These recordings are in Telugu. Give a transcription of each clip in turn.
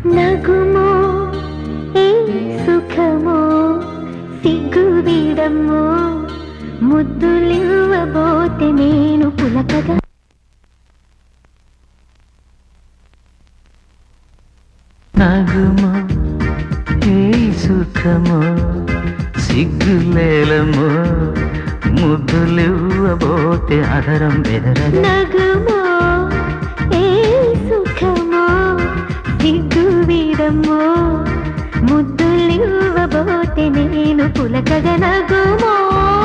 నగుమో ఏ సుఖమో సిగ్గు వీడమ్మో ముద్దులివ్వబోతే నేను పులకగా నగుమో ఏ సుఖమో సిగ్గులేలమో ముద్దులివ్వబోతే అదరం బెదరగా నగుమో ఏ సుఖమో సిగ్గు వీడమ్మో ముద్దులివ్వబోతే నేను పులకగా నగుమో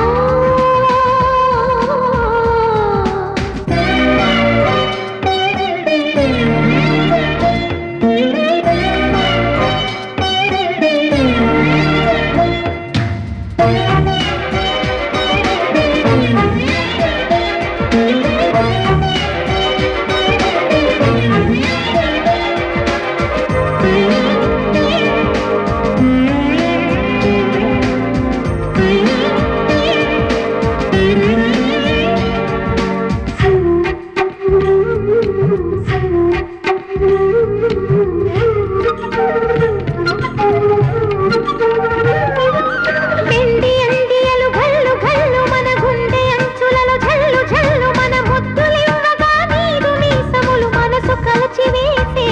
వెండి అందియలు గల్లు గల్లు మన గుండె అంచులలో జల్లు జల్లు మన ముద్దులివ్వగా నీరు మీసములు మనసు కలచి వేసే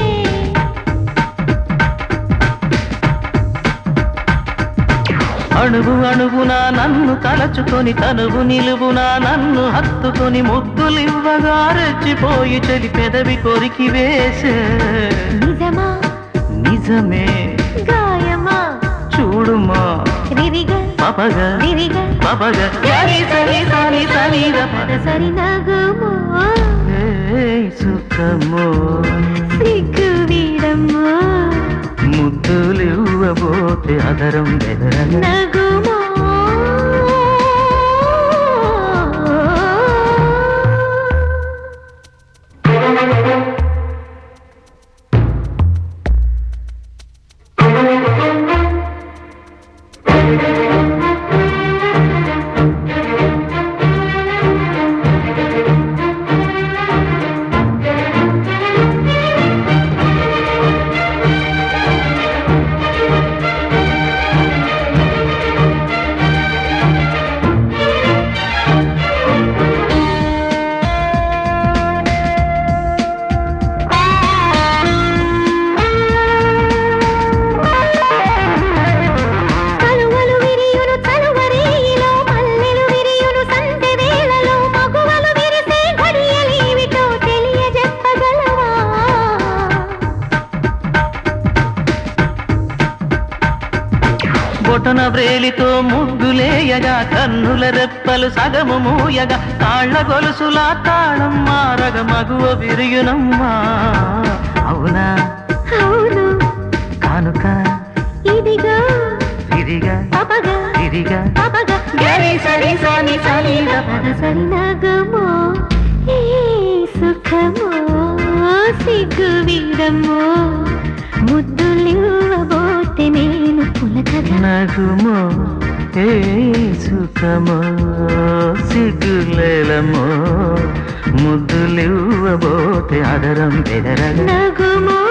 అణువు అణువునా నన్ను తలచుకొని తనువు నిలువునా నన్ను హత్తుకొని ముద్దులివ్వగా రెచ్చిపోయి చెలి పెదవి కొరికి వేసే నిజమా నిజమే గాయమా చూడుమా రిరిగా పపగా రిరిగా పపగా సరి సరి సరి సరి రప. సరి నగుమో ఏయ్ సుఖమో సిగ్గు వీడమ్మో ముద్దులివ్వబోతే అదరం బెదరగా నగుమో కలువలు విరియును చలువరేయిలో మల్లెలు విరియును సంధ్య వేళలో మగువలు విరిసే ఘడియలేవిటో తెలియజెప్పగలవా బొటన వ్రేలితో ముగ్గులేయగా కన్నుల రెప్పలు సగము మూయగా తాళ్ల గొలుసులా తాళం మారగ మగువ విరియునమ్మా అవునా అవును కానుక ఇదిగా ఇదిగా పపగా ఇదిగా పపగా గరి సరి సని సని రప. సరి నగమో ఏ సుఖమో సిగ్గు వీడమ్మో ముద్దులివ్వబోతే నేను పులకగా నగుమో ఏ సుఖమో సిగ్గులేలమో ముద్దులివ్వబోతే అదరం బెదరగా నగుమో